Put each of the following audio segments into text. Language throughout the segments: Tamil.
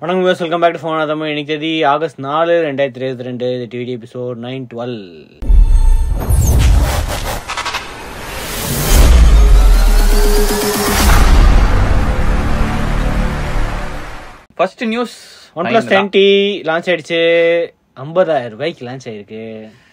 வணக்கம் பேஸ் welcome back to phone Tamil இன்னைக்கு தேதி ஆகஸ்ட் நாலு ரெண்டாயிரத்தி இருபத்தி ரெண்டு டிவிடி episode nine twelve first news one plus ten T launch ஆயிடுச்சு ஐம்பதாயிரம் ரூபாய்க்கு லான்ச் ஆயிருக்கு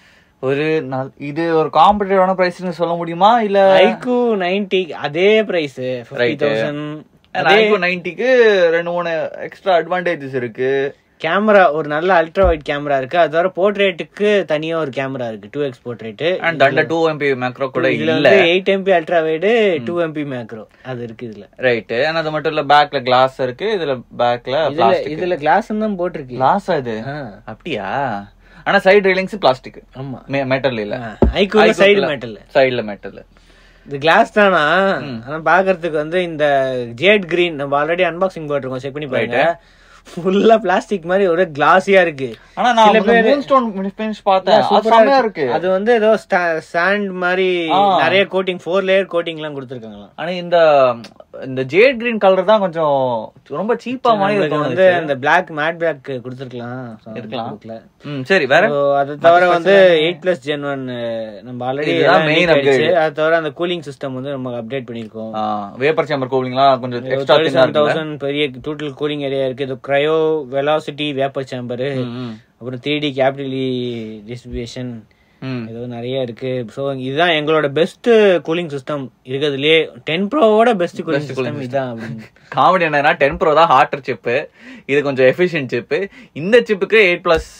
ஒரு நல்- இது ஒரு காம்படிட்டிவான பிரைஸ்னு சொல்ல முடியுமா இல்ல ஐக்கு நைன்டி அதே price fifty Right. Thousand iPhone நைன்டிக்கு ரெண்டு மூணு எக்ஸ்ட்ரா அட்வான்டேஜஸ் இருக்கு கேமரா ஒரு நல்ல அல்ட்ரா வைட் கேமரா இருக்கு அது தவிர போர்ட்ரேட்டுக்கு தனியா ஒரு கேமரா இருக்கு டூ எக்ஸ் போர்ட்ரேட் அண்ட் அந்த டூ எம்பி மேக்ரோ கூட இதுல இல்ல வந்து eight MP ultra wide two MP macro அது இருக்கு இதுல ரைட் ஆனா அது மட்டும் இல்ல பேக்ல கிளாஸ் இருக்கு இதுல பேக்ல இதுல பிளாஸ்டிக் இதுல கிளாஸ் தான் போட்டிருக்கு கிளாஸ் இது ஆ, அப்படியா ஆனா சைடு ரெயிலிங்ஸ் பிளாஸ்டிக் ஆமா மெட்டல் இல்ல ஐக்கூல சைடு மெட்டல் சைடுல மெட்டல் இது கிளாஸ் தானா ஆனா பாக்குறதுக்கு வந்து இந்த ஜேட் கிரீன் நம்ம ஆல்ரெடி அன்பாக்சிங் போட்டிருக்கோம் செக் பண்ணி பாருங்க ஃபுல்லா பிளாஸ்டிக் மாதிரி ஒரு கிளாஸியா இருக்கு ஆனா நான் மூன் ஸ்டோன் ஃபினிஷ் பார்த்தேன் அது சூப்பரா செமையா இருக்கு. இருக்கு அது வந்து ஏதோ சாண்ட் மாதிரி ஆ. நிறைய கோட்டிங் ஃபோர் லேயர் கோட்டிங் எல்லாம் கொடுத்துருக்காங்களாம் ஆனா இந்த இந்த ஜேட் கிரீன் கலர் தான் கொஞ்சம் ரொம்ப சீப்பா மாதிரி நம்மளுக்கு இருக்கும் வந்து அந்த பிளாக் மேட் பிளாக் கொடுத்துருக்கலாம் So, அது இருக்கலாம். கொடுக்கல. ம் சரி வேற So, அது தவிர வந்து எயிட் பிளஸ் ஜென் ஒன் நம்ம ஆல்ரெடி இதுதான் main upgrade. அது தவிர அந்த கூலிங் சிஸ்டம் வந்து நம்ம அப்டேட் பண்ணிருக்கோம் வேப்பர் சேம்பர் கூலிங்லாம் கொஞ்சம் எக்ஸ்ட்ரா தின்னா இருக்கு தௌசண்ட் பெரிய டோட்டல் கூலிங் ஏரியா இருக்கு இது கிரையோ வெலாசிட்டி வேப்பர் சேம்பர் அப்புறம் த்ரீ டி கேபிட்டலி டிஸ்ட்ரிபியூஷன் ஏதோ நிறைய இருக்கு ஸோ இதுதான் எங்களோட பெஸ்ட் கூலிங் சிஸ்டம் இருக்கிறதுலயே டென் ப்ரோவோட பெஸ்ட் கூலிங் சிஸ்டம் இதுதான் அப்படின்னு காமெடி என்னன்னா டென் ப்ரோ தான் ஹார்டர் சிப்பு இது கொஞ்சம் எஃபிஷியன்ட் சிப்பு இந்த சிப்புக்கு eight plus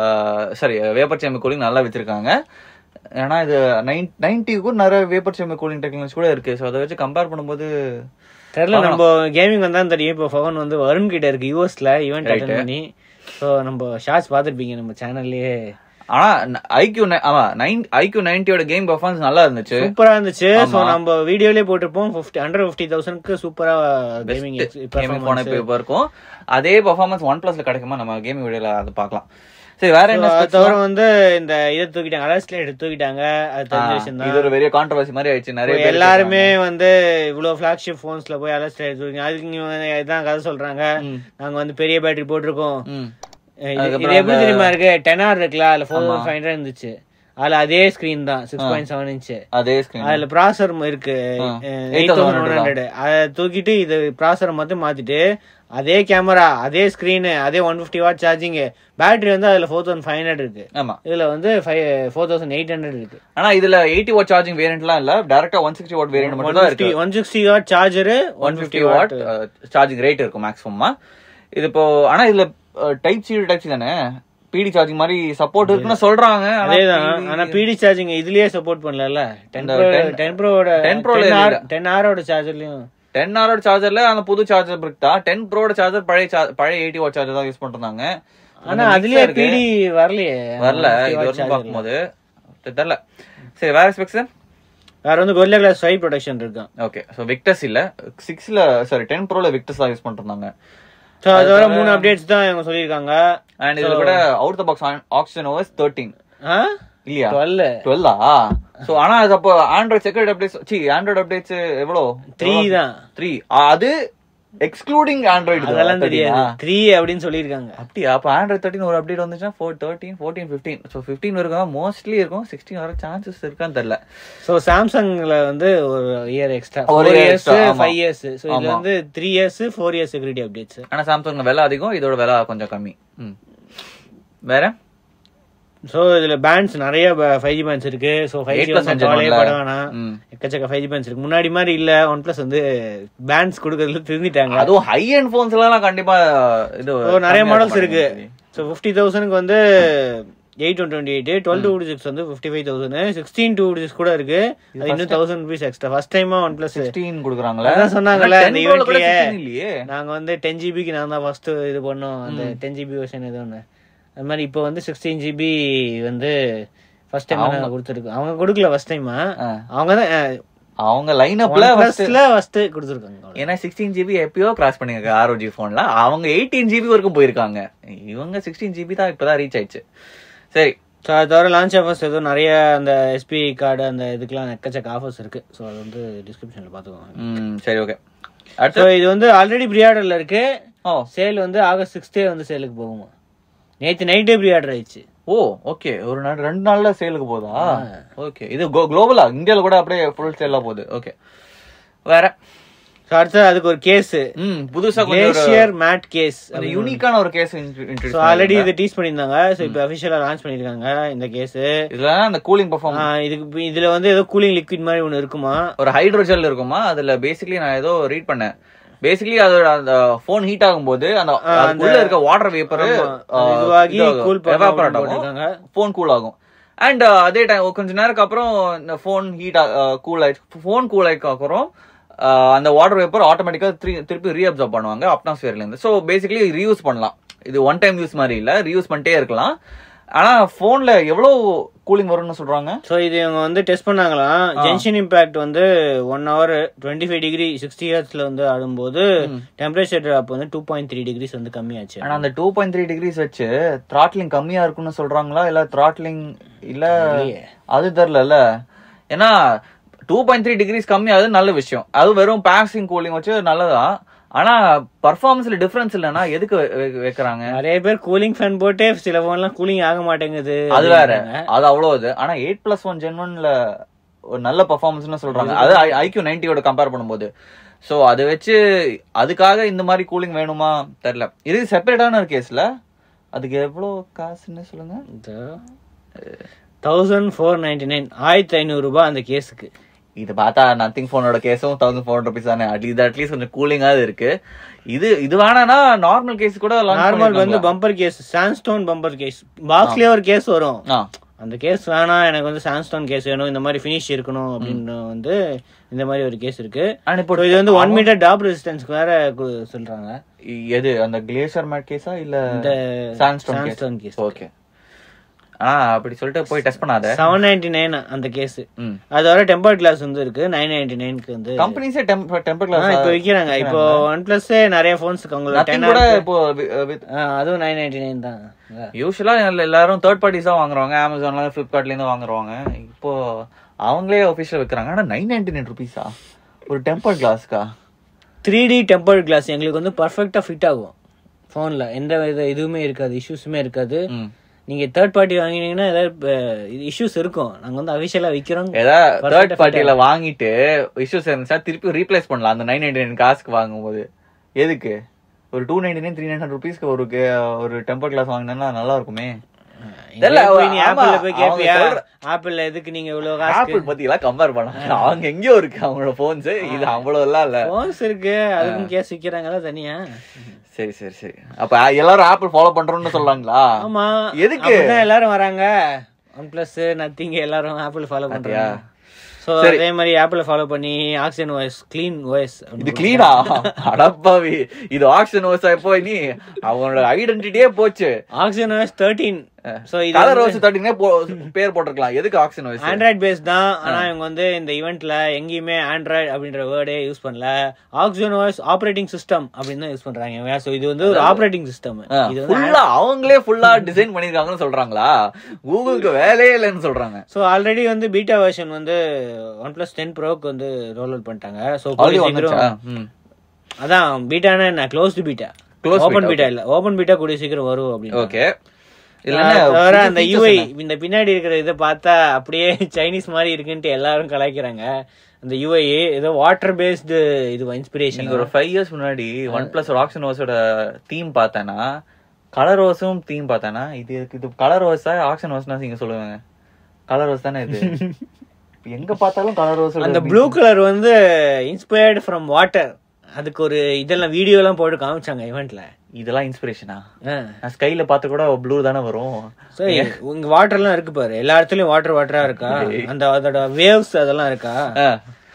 sorry vapour chamber cooling நல்லா வச்சிருக்காங்க ஏன்னா இது நைன் நைன்டிக்கும் நிறைய வேப்பர் சேம்பர் கூலிங் டெக்னாலஜி கூட இருக்கு ஸோ அதை வச்சு கம்பேர் பண்ணும்போது தெரியல நம்ம கேமிங் வந்தா தெரியும் இப்போ ஃபோன் வந்து வருண் கிட்ட இருக்கு யூஎஸ்ல ஈவெண்ட் அட்டன் பண்ணி ஸோ நம்ம ஷார்ட்ஸ் பார்த்துருப்பீங்க நம்ம சேனல்லயே ஆனா ஐக்யூ ஆமா நைன் ஐக்யூ நைன்டியோட கேம் பர்ஃபார்மன்ஸ் நல்லா இருந்துச்சு சூப்பரா இருந்துச்சு ஸோ நம்ம வீடியோலயே போட்டிருப்போம் ஃபிஃப்டி ஹண்ட்ரட் ஃபிஃப்டி தௌசண்ட்க்கு சூப்பரா கேமிங் கேமிங் போன இப்போ இருக்கும் அதே பர்ஃபார்மன்ஸ் ஒன் பிளஸ்ல கிடைக்குமா நம்ம கேமிங் வீடியோல அதை பார்க்கலாம் சரி வேற என்ன அது தவிர வந்து இந்த இதை தூக்கிட்டாங்க அலர்ஸ்ல எடுத்து தூக்கிட்டாங்க அது தெரிஞ்ச விஷயம் தான் இது ஒரு பெரிய கான்ட்ரவர்சி மாதிரி ஆயிடுச்சு நிறைய பேர் எல்லாருமே வந்து இவ்வளவு ஃபிளாக்ஷிப் போன்ஸ்ல போய் அலர்ஸ்ல எடுத்து தூக்கிங்க அதுக்கு நீங்க வந்து இதான் கதை சொல்றாங்க நாங்க வந்து பெரிய பேட்டரி போட்டிருக்கோம் ம். இது- இது எப்படி தெரியுமா இருக்கு டென் ஆர் இருக்குல்ல அதுல ஃபோர் ஃபைவ் ஹண்ட்ரட் இருந்துச்சு அதுல அதே ஸ்கிரீன் தான் சிக்ஸ் பாயிண்ட் செவன் இன்ச் அதே ஸ்கிரீன் அதுல ப்ராசர் இருக்கு எயிட் தௌசண்ட் ஒன் ஹண்ட்ரட் அதை தூக்கிட்டு இது ப்ராசரை மட்டும் மாத்திட்டு அதே கேமரா அதே ஸ்கிரீனு அதே one fifty watt charging battery வந்து அதுல ஃபோர் தௌசண்ட் ஃபைவ் ஹண்ட்ரட் இருக்கு ஆமா இதுல வந்து five four thousand eight hundred இருக்கு ஆனா இதுல எயிட்டி வாட் சார்ஜிங் வேரியன்ட்லாம் இல்ல டைரக்டா ஒன் சிக்ஸ்டி வாட் வேரியன்ட் மட்டும் தான் இருக்கு one sixty watt charger one fifty watt charging rate இருக்கும் மேக்ஸிமமா இது இப்போ ஆனா இதுல டைப் சி டைப் சி தானே பிடி சார்ஜிங் மாதிரி சப்போர்ட் இருக்குன்னு சொல்றாங்க ஆனா அதேதான் PD ஆனா பிடி சார்ஜிங் இதுலயே சப்போர்ட் பண்ணல டென் இந்த ப்ரோ 10 டென் ப்ரோட 10 Pro ல டென் ஆர் இல்ல. டென் ஆரோட சார்ஜர்லயும் டென் ஹவரோட சார்ஜர்ல அந்த புது சார்ஜர் பிரிக் தான் டென் ப்ரோட சார்ஜர் பழைய char- பழைய எயிட்டி வாட் சார்ஜர் தான் யூஸ் பண்ணிருந்தாங்க ஆனா அதுலயே பிடி வரலையே வரல 50 இது watt வரைக்கும் charger. பார்க்கும்போது தெரியல சரி வேற ஸ்பெக்ஸ் வேற வந்து கொரில்லா கிளாஸ் ஃபைவ் ப்ரொடக்ஷன் இருக்கும் ஓகே ஸோ விக்டஸ் இல்ல சிக்ஸ்ல சாரி டென் ப்ரோல விக்டஸ் தான் யூஸ் பண்ணிருந்தாங்க ஸோ அதோட மூணு அப்டேட்ஸ் தான் இவங்க சொல்லியிருக்காங்க அண்ட் இதுல கூட out the box Oxygen OS thirteen ஆ இல்லையா டுவெல் டுவெல்லா சோ ஆனா அது அப்போ ஆண்ட்ராய்ட் செக்யூரிட்டி அப்டேட்ஸ் சி ஆண்ட்ராய்டு அப்டேட்ஸ் எவ்வளோ த்ரீ தான் த்ரீ அது எக்ஸ்க்ளூடிங் ஆண்ட்ராய்டு அதெல்லாம் தெரியாது த்ரீ அப்படின்னு சொல்லியிருக்காங்க அப்படியா அப்ப ஆண்ட்ராய்ட் தேர்ட்டின் ஒரு அப்டேட் வந்துச்சுன்னா four thirteen fourteen fifteen so fifteen வரைக்கும் மோஸ்ட்லி இருக்கும் சிக்ஸ்டீன் வர சான்சஸ் இருக்கான்னு தெரியல ஸோ சாம்சங்ல வந்து ஒரு இயர் எக்ஸ்ட்ரா ஒரு ஒரு year இயர்ஸ் extra, ஆமா. ஃபைவ் இயர்ஸ் ஸோ இது ஆமா. வந்து three years four years security updates ஆனா சாம்சங் விலை அதிகம் இதோட விலை கொஞ்சம் கம்மி ம். வேற ஸோ இதுல பேண்ட்ஸ் நிறைய ஃபைவ் ஜி பேண்ட்ஸ் இருக்கு ஸோ ஃபைவ் 8 ஜி plus வந்து engine கவலையே ஒண்ணுல. பட வேணாம் ம். எக்கச்சக்க ஃபைவ் ஜி பேண்ட்ஸ் இருக்கு முன்னாடி மாதிரி இல்ல ஒன் பிளஸ் வந்து பேண்ட்ஸ் கொடுக்கறதுல திருந்திட்டாங்க அதுவும் ஹை அண்ட் போன்ஸ் எல்லாம் கண்டிப்பா இது ஸோ நிறைய கம்மியா மாடல்ஸ் இருக்க இருக்கு மாட்டேங்குது. ஸோ ஃபிஃப்டி தௌசண்ட்க்கு வந்து eight one twenty eight twelve two six வந்து fifty five thousand sixteen two six கூட இருக்கு அது இன்னும் தௌசண்ட் ருபீஸ் எக்ஸ்ட்ரா ஃபர்ஸ்ட் டைமா ஒன் பிளஸ் 16 குடுக்குறாங்களே அதான் சொன்னாங்கல்ல, ஆனா இந்த 10 Pro ல கூட eventலயே. 16 இல்லையே நாங்க வந்து டென் ஜிபிக்கு நான் தான் ஃபர்ஸ்ட் இது பண்ணோம் அந்த டென் ஜிபி வெர்ஷன் இது ஒன்று அது மாதிரி இப்போ வந்து சிக்ஸ்டீன் ஜிபி வந்து ஃபர்ஸ்ட் டைம் நாங்கள் கொடுத்துருக்கோம் அவங்க கொடுக்கல ஃபர்ஸ்ட் டைமா ஆ. அவங்க தான் அவங்க லைன் அப்ல ப்ளஸ்ல ஃபர்ஸ்ட் கொடுத்துருக்காங்க ஏன்னா சிக்ஸ்டீன் ஜிபி எப்பயோ கிராஸ் பண்ணிருக்காங்க ஆர்ஓஜி போன்ல அவங்க எயிட்டீன் ஜிபி வரைக்கும் போயிருக்காங்க இவங்க சிக்ஸ்டீன் ஜிபி தான் இப்பதான் ரீச் ஆயிடுச்சு சரி ஸோ அது தவிர லான்ச் ஆஃபர்ஸ் எதுவும் நிறைய அந்த எஸ்பி கார்டு அந்த இதுக்கெல்லாம் எக்கச்சக்க ஆஃபர்ஸ் இருக்கு ஸோ அது வந்து டிஸ்கிரிப்ஷனில் பார்த்துக்கோங்க ம் சரி ஓகே ஸோ அடுத்து இது வந்து ஆல்ரெடி ப்ரீஆர்டர்ல இருக்கு ஓ சேல் வந்து ஆகஸ்ட் சிக்ஸ்டே வந்து சேலுக்கு போகுமா நேத்து நைட்டே ப்ரீ ஆர்டர் ஆயிடுச்சு ஓ ஓகே ஒரு நாள் ரெண்டு நாள்ல சேலுக்கு போதா ஓகே இது குளோபலா இந்தியால கூட அப்படியே ஃபுல் சேலா போகுது ஓகே வேற ஸோ அடுத்து அதுக்கு ஒரு கேஸ் ம் புதுசா கொஞ்சம் ஒரு- கிளேசியர் மேட் கேஸ் ஒரு யூனிக்கான ஒரு கேஸ் ஸோ இன்ட்ரோடியூஸ் ஆல்ரெடி இதை டீஸ் பண்ணியிருந்தாங்க ஸோ இப்போ அஃபிஷியலாக லான்ச் பண்ணியிருக்காங்க இந்த கேஸ் இதுல அந்த கூலிங் பர்ஃபார்ம் இதுக்கு இப்ப இதுல வந்து ஏதோ கூலிங் லிக்விட் மாதிரி ஒன்று இருக்குமா ஒரு ஹைட்ரோஜெல் இருக்குமா அதுல பேசிக்கலி நான் ஏதோ ரீட் பண்ணேன் பேசிக்கலி அதோட அந்த போன் ஹீட் ஆகும்போது அந்த அதுக்குள்ள இருக்க வாட்டர் வேப்பர் அது இதுவாகி cool பண்ண போட்டிருக்காங்க. போன் கூல் ஆகும் அண்ட் அதே டைம் கொஞ்ச நேரத்துக்கு அப்புறம் இந்த போன் ஹீட் கூல் ஆயிடுச்சு போன் கூல் ஆயிடுக்கு அப்புறம் ஆஹ் அந்த வாட்டர் வேப்பர் ஆட்டோமேட்டிக்கா திருப்பி ரீஅப்சர்வ் பண்ணுவாங்க அட்மாஸ்பியர்ல இருந்து ஸோ பேசிக்கலி ரீயூஸ் பண்ணலாம் இது ஒன் டைம் யூஸ் மாதிரி இல்ல ரீயூஸ் பண்ணிட்டே இருக்கலாம் ஆனா போன்ல எவ்வளவு கூலிங் வரும்னு சொல்றாங்க ஸோ இது இவங்க வந்து டெஸ்ட் பண்ணாங்களாம் ஜென்ஷன் இம்பாக்ட் வந்து one hour twenty five degree sixty இயர்ஸ்ல வந்து ஆடும்போது டெம்பரேச்சர் ட்ராப் வந்து டூ பாயிண்ட் த்ரீ டிகிரிஸ் வந்து கம்மியாச்சு ஆனா அந்த டூ பாயிண்ட் த்ரீ டிகிரிஸ் வச்சு த்ராட்லிங் கம்மியா இருக்குன்னு சொல்றாங்களா இல்ல த்ராட்லிங் இல்ல இல்லையே. அது தெரியல ஏன்னா டூ பாயிண்ட் த்ரீ டிகிரிஸ் கம்மியாகுது நல்ல விஷயம் அது வெறும் பாசிங் கூலிங் வச்சு நல்லதான் ஆனா பர்ஃபார்மன்ஸ்ல டிஃபரன்ஸ் இல்லைன்னா எதுக்கு வெ- வெ- வைக்கிறாங்க நிறைய பேர் கூலிங் ஃபேன் போட்டு சில போன்லாம் கூலிங் ஆக மாட்டேங்குது அது வேற அப்படின்றாங்க. அது அவ்வளவு இது ஆனா எயிட் பிளஸ் ஒன் ஜென் ஒன்ல ஒரு நல்ல பர்ஃபார்மன்ஸ்னு சொல்றாங்க அது ஐக்யூ நைன்டியோட கம்பேர் பண்ணும்போது சோ அதை வச்சு அதுக்காக இந்த மாதிரி கூலிங் வேணுமா தெரியல இது செப்பரேட்டான ஒரு கேஸ்ல அதுக்கு எவ்வளவு காசுன்னு சொல்லுங்க தௌசண்ட் ஃபோர் நைன்டி நைன் ஆயிரத்தி ஐநூறு ரூபாய் அந்த கேஸுக்கு இது பார்த்தா நத்திங் போனோட கேஸும் தௌசண்ட் ஃபோர் ஹண்ட்ரட் ருபீஸ் தானே இது அட்லீஸ்ட் கொஞ்சம் கூலிங்காவது இருக்கு இது இது வேணானா நார்மல் கேஸ் கூட launch நார்மல் வந்து பண்ணிருக்காங்களா? Bumper case sandstone bumper case பாக்ஸ்லயே ஒரு கேஸ் வரும் ஆ அந்த கேஸ் வேணாம் எனக்கு வந்து சாண்ட்ஸ்டோன் கேஸ் வேணும் இந்த மாதிரி ஃபினிஷ் இருக்கணும் அப்படின்னு வந்து இந்த மாதிரி ஒரு கேஸ் இருக்கு அண்ட் இப்போ இப்போ இது வந்து ஒன் மீட்டர் டாப் ரெசிஸ்டன்ஸ்க்கு வேற கு- சொல்றாங்க எது அந்த கிளேசியர் மேட் கேஸா இல்ல இந்த சாண்ட்ஸ்டோன் சாண்ட்ஸ்டோன் கேஸ் ஓகே ஆ அப்படி சொல்லிட்டு போய் டெஸ்ட் பண்ணாத செவன் நைன்டி நைன் அந்த கேஸ் ம் அதோட டெம்பர் கிளாஸ் வந்து இருக்கு நைன் நைன்டி நைனுக்கு வந்து கம்பெனிஸே டெம்பர் ஆ, கிளாஸ் இப்போ விக்கிறாங்க இப்போ ஒன் பிளஸ் நிறைய போன்ஸ்க்கு அவங்களோட நத்திங் கூட இப்போ ஆ, அதுவும் நைன் நைன்டி நைன் தான் யூஸ்வலா எல்லாரும் தேர்ட் பார்ட்டிஸ் தான் வாங்குறாங்க அமேசான்ல பிளிப்கார்ட்ல இருந்து வாங்குறாங்க இப்போ அவங்களே ஒபிஷியல் வைக்கிறாங்க ஆனா நைன் நைன்டி நைன் ருபீஸா ஒரு டெம்பர் கிளாஸ்க்கா த்ரீ டி டெம்பர் கிளாஸ் எங்களுக்கு வந்து பர்ஃபெக்டா ஃபிட் ஆகும் ஃபோன்ல எந்த வித இதுவுமே இருக்காது இஷ்யூஸுமே இருக்காது ம் நீங்க தேர்ட் பார்ட்டி வாங்கினீங்கன்னா ஏதாவது இஷ்யூஸ் இருக்கும் நாங்க வந்து அபிஷியலா விக்கிறோம் ஏதாவது Perfect தேர்ட் ஆ பார்ட்டில வாங்கிட்டு இஷ்யூஸ் இருந்துச்சா திருப்பி ரீப்ளேஸ் பண்ணலாம் அந்த நைன் நைன்டி நைன் காசுக்கு வாங்கும்போது எதுக்கு ஒரு two ninety nine three nine ருபீஸ்க்கு ஒரு கே- ஒரு டெம்பர் கிளாஸ் வாங்கினா நல்லா இருக்குமே தெரியல, இங்கே போய் நீ ஆமா, ஆப்பிள்ல போய் அவங்க கேப்பியா சொல்ற- ஆப்பிள்ல எதுக்கு நீங்க இவ்வளவு காசு ஆப்பிள் பத்தி எல்லாம் கம்பேர் பண்ணாங்க அவங்க எங்கேயோ இருக்கு அவங்களோட போன்ஸ் இது அவ்வளவு எல்லாம் இல்ல போன்ஸ் இருக்கு அதுக்கும் கேஸ் விக்கிறாங்களா தனியா சரி சரி சரி அப்ப எல்லாரும் ஆப்பிள் ஃபாலோ பண்றோம்னு சொல்றாங்களா ஆமா எதுக்கு? அப்படிதான் எல்லாரும் வராங்க ஒன் பிளஸ் நத்திங் எல்லாரும் ஆப்பிள் ஃபாலோ பண்றாங்க சோ அதே மாதிரி ஆப்பிள் ஃபாலோ பண்ணி ஆக்சிஜன் வாய்ஸ் க்ளீன் வாய்ஸ் இது கிளீனா அடப்பாவி இது ஆக்ஷன் விவசாய போய் நீ அவனோட ஐடென்டிட்டியே போச்சு ஆக்சிஜன் வாய்ஸ் தேர்ட்டீன் சோ இது கலர் ரோஸ் தட்டினே பேர் போட்டிருக்கலாம் எதுக்கு ஆக்ஷன் வாய்ஸ் ஆண்ட்ராய்ட் பேஸ் தான் ஆனா இவங்க வந்து இந்த ஈவெண்ட்ல எங்கேயுமே ஆண்ட்ராய்டு அப்படின்ற வேர்டே யூஸ் பண்ணல ஆக்சிஜன் வாய்ஸ் ஆப்ரேட்டிங் சிஸ்டம் அப்படின்னு தான் யூஸ் பண்றாங்க இவங்க சோ இது வந்து ஒரு ஆப்ரேட்டிங் சிஸ்டம் இது வந்து ஃபுல்லா அவங்களே ஃபுல்லா டிசைன் பண்ணிருக்காங்கன்னு சொல்றாங்களா கூகுளுக்கு வேலையே இல்லைன்னு சொல்றாங்க சோ ஆல்ரெடி வந்து பீட்டா வெர்ஷன் வந்து ஒன் பிளஸ் டென் ப்ரோக்கு வந்து ரோல் அவுட் பண்ணிட்டாங்க சோ ஆல்ரெடி கூடிய வந்துச்சா சீக்கிரம் ம். அதான் பீட்டானா என்ன closed beta Closed open beta, beta இல்ல ஓபன் பீட்டா கூடிய சீக்கிரம் வரும் அப்படின்னு ஓகே இதுல ஆஹ் என்ன தவிர புது அந்த features யூஐ என்ன? இந்த பின்னாடி இருக்கிற இதை பார்த்தா அப்படியே சைனீஸ் மாதிரி இருக்குன்ட்டு எல்லாரும் கலாய்க்கிறாங்க அந்த யூஐ ஏதோ வாட்டர் பேஸ்டு இது இன்ஸ்பிரேஷன் நீங்க ஒரு ஃபைவ் இயர்ஸ் முன்னாடி ஒன் பிளஸ் ஒரு ஆக்ஷன் ஓஸோட தீம் பார்த்தேன்னா கலர் ரோஸும் தீம் பார்த்தேன்னா இது இது கலர் ரோஸா ஆக்ஷன் ரோஸ்னா நீங்க சொல்லுவாங்க கலர் ரோஸ் தானே இது இப்ப எங்க பார்த்தாலும் கலர் ரோஸ் அந்த ப்ளூ கலர் வந்து இன்ஸ்பயர்டு ஃப்ரம் வாட்டர் அதுக்கு ஒரு இதெல்லாம் வீடியோ எல்லாம் போட்டு காமிச்சாங்க இவெண்ட்ல இதெல்லாம் இன்ஸ்பிரேஷனா நான் ஸ்கைல பார்த்து கூட ப்ளூ தானே வரும் சரி உங்க வாட்டர் எல்லாம் இருக்கு பாரு எல்லா இடத்துலயும் வாட்டர் வாட்டரா இருக்கா அந்த அதோட வேவ்ஸ் அதெல்லாம் இருக்கா ஆ.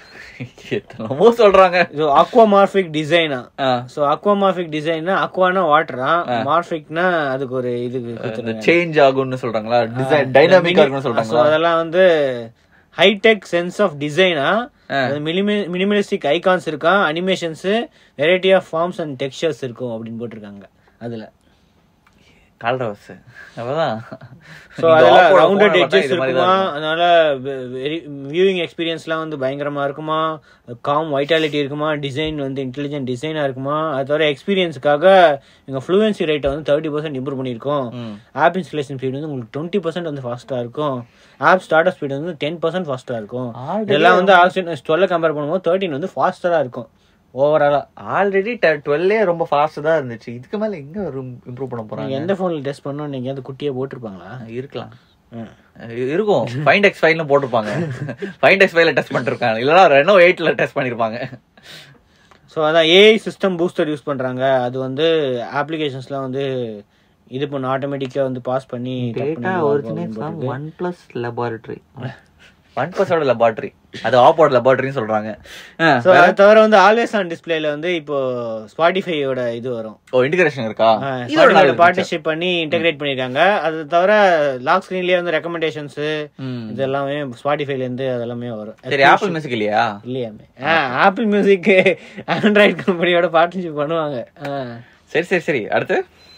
எத்தனமோ சொல்றாங்க இது அக்வாமார்பிக் டிசைனா ஆ. சோ அக்வாமார்பிக் டிசைன்னா அக்வானா வாட்டரா மார்பிக்னா அதுக்கு ஒரு இது கொடுத்துருங்க சேஞ்ச் ஆகும்னு சொல்றாங்களா டிசைன் டைனாமிக்கா இருக்கும்னு So, சொல்றாங்களா அதெல்லாம் வந்து ஹைடெக் சென்ஸ் ஆஃப் டிசைனா மினிமலிஸ்டிக் ஐகான்ஸ் இருக்கா animations variety of forms and textures இருக்கும் அப்படின்னு போட்டிருக்காங்க அதுல கலர் ஹவுஸ் அப்பதான் ஸோ அதெல்லாம் ரவுண்டட் எட்ஜஸ் இருக்குமா அதனால வியூவிங் எக்ஸ்பீரியன்ஸ்லாம் வந்து பயங்கரமா இருக்குமா காம் வைட்டாலிட்டி இருக்குமா டிசைன் வந்து இன்டெலிஜென்ட் டிசைனா இருக்குமா அது தவிர எக்ஸ்பீரியன்ஸுக்காக எங்க ஃப்ளூயன்சி ரேட்டை வந்து தேர்ட்டி பர்சன்ட் இம்ப்ரூவ் பண்ணியிருக்கோம் ஆப் இன்ஸ்டலேஷன் ஸ்பீட் வந்து உங்களுக்கு டுவெண்ட்டி பர்சன்ட் வந்து ஃபாஸ்டா இருக்கும் ஆப் ஸ்டார்ட் ஸ்பீட் வந்து டென் பர்சன்ட் ஃபாஸ்டா இருக்கும் இதெல்லாம் வந்து ஆக்சிஜன் டுவெல்ல கம்பேர் பண்ணும்போது தேர்ட்டின் வந்து ஃபாஸ்டரா இருக்கும் ஓவராலா ஆல்ரெடி டுவெல்லே ரொம்ப ஃபாஸ்ட் தான் இருந்துச்சு இதுக்கு மேல எங்க இம்ப்ரூவ் பண்ண நீங்க போறாங்க எந்த போன்ல டெஸ்ட் பண்ணணும் நீங்க வந்து குட்டியா போட்டிருப்பாங்களா இருக்கலாம் ம். இருக்கும் ஃபைண்ட் எக்ஸ் ஃபைவ்ல போட்டிருப்பாங்க ஃபைண்ட் எக்ஸ் ஃபைவ்ல டெஸ்ட் பண்ணிருக்காங்க இல்லனா ரெனோ எயிட்ல டெஸ்ட் பண்ணிருப்பாங்க ஸோ அதான் ஏஐ சிஸ்டம் பூஸ்டர் யூஸ் பண்றாங்க அது வந்து அப்ளிகேஷன்ஸ்லாம் வந்து இது பண்ண ஆட்டோமேட்டிக்கா வந்து பாஸ் பண்ணி cut பண்ணி அப்படின்னு போட்டிருக்கு. ஒன் பிளஸ் லெபார்டரி ஒன் பிளஸோட லெபார்டரி அது ஆப்போட லெபார்டரின்னு சொல்றாங்க ஸோ அது தவிர வந்து ஆல்வேஸ் ஆன் டிஸ்பிளேல வந்து இப்போ ஸ்பாட்டிஃபையோட இது வரும் ஓ இன்டிகிரேஷன் இருக்கா இதோட நல்ல பார்ட்னர்ஷிப் பண்ணி இன்டகிரேட் பண்ணிருக்காங்க அது தவிர லாக் ஸ்கிரீன்லயே வந்து ரெக்கமெண்டேஷன்ஸ் ம். இது எல்லாமே ஸ்பாட்டிஃபைல இருந்து அதெல்லாமே வரும் சரி ஆப்பிள் மியூசிக் இல்லையா இல்லையாமே ஆப்பிள் மியூசிக் ஆண்ட்ராய்டு கம்பெனியோட பார்ட்னர்ஷிப் பண்ணுவாங்க சரி சரி சரி அடுத்து